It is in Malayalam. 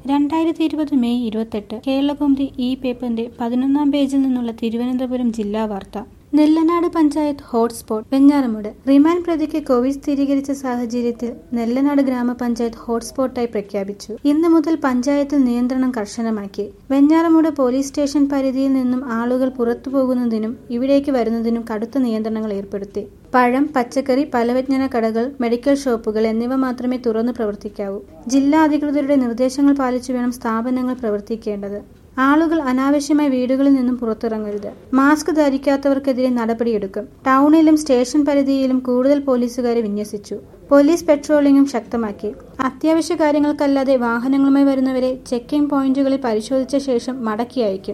രണ്ടായിരത്തി ഇരുപത് മെയ് ഇരുപത്തെട്ട് കേരളകൗമുദി ഈ പേപ്പറിന്റെ പതിനൊന്നാം പേജിൽ നിന്നുള്ള തിരുവനന്തപുരം ജില്ലാ വാർത്ത നെല്ലനാട് പഞ്ചായത്ത് ഹോട്ട്സ്പോട്ട് വെഞ്ഞാറമൂട് റിമാൻഡ് പ്രതിക്ക് കോവിഡ് സ്ഥിരീകരിച്ച സാഹചര്യത്തിൽ നെല്ലനാട് ഗ്രാമപഞ്ചായത്ത് ഹോട്ട്സ്പോട്ടായി പ്രഖ്യാപിച്ചു ഇന്ന് മുതൽ പഞ്ചായത്തിൽ നിയന്ത്രണം കർശനമാക്കി വെഞ്ഞാറമൂട് പോലീസ് സ്റ്റേഷൻ പരിധിയിൽ നിന്നും ആളുകൾ പുറത്തു പോകുന്നതിനും ഇവിടേക്ക് വരുന്നതിനും കടുത്ത നിയന്ത്രണങ്ങൾ ഏർപ്പെടുത്തി പഴം പച്ചക്കറി പലവ്യഞ്ജന കടകൾ മെഡിക്കൽ ഷോപ്പുകൾ എന്നിവ മാത്രമേ തുറന്നു പ്രവർത്തിക്കാവൂ ജില്ലാ അധികൃതരുടെ നിർദ്ദേശങ്ങൾ പാലിച്ചു വേണം സ്ഥാപനങ്ങൾ പ്രവർത്തിക്കേണ്ടത് ആളുകൾ അനാവശ്യമായി വീടുകളിൽ നിന്നും പുറത്തിറങ്ങരുത് മാസ്ക് ധരിക്കാത്തവർക്കെതിരെ നടപടിയെടുക്കും ടൗണിലും സ്റ്റേഷൻ പരിധിയിലും കൂടുതൽ പോലീസുകാരെ വിന്യസിച്ചു പോലീസ് പെട്രോളിംഗും ശക്തമാക്കി അത്യാവശ്യ കാര്യങ്ങൾക്കല്ലാതെ വാഹനങ്ങളുമായി വരുന്നവരെ ചെക്കിംഗ് പോയിന്റുകളിൽ പരിശോധിച്ച ശേഷം മടക്കി അയക്കും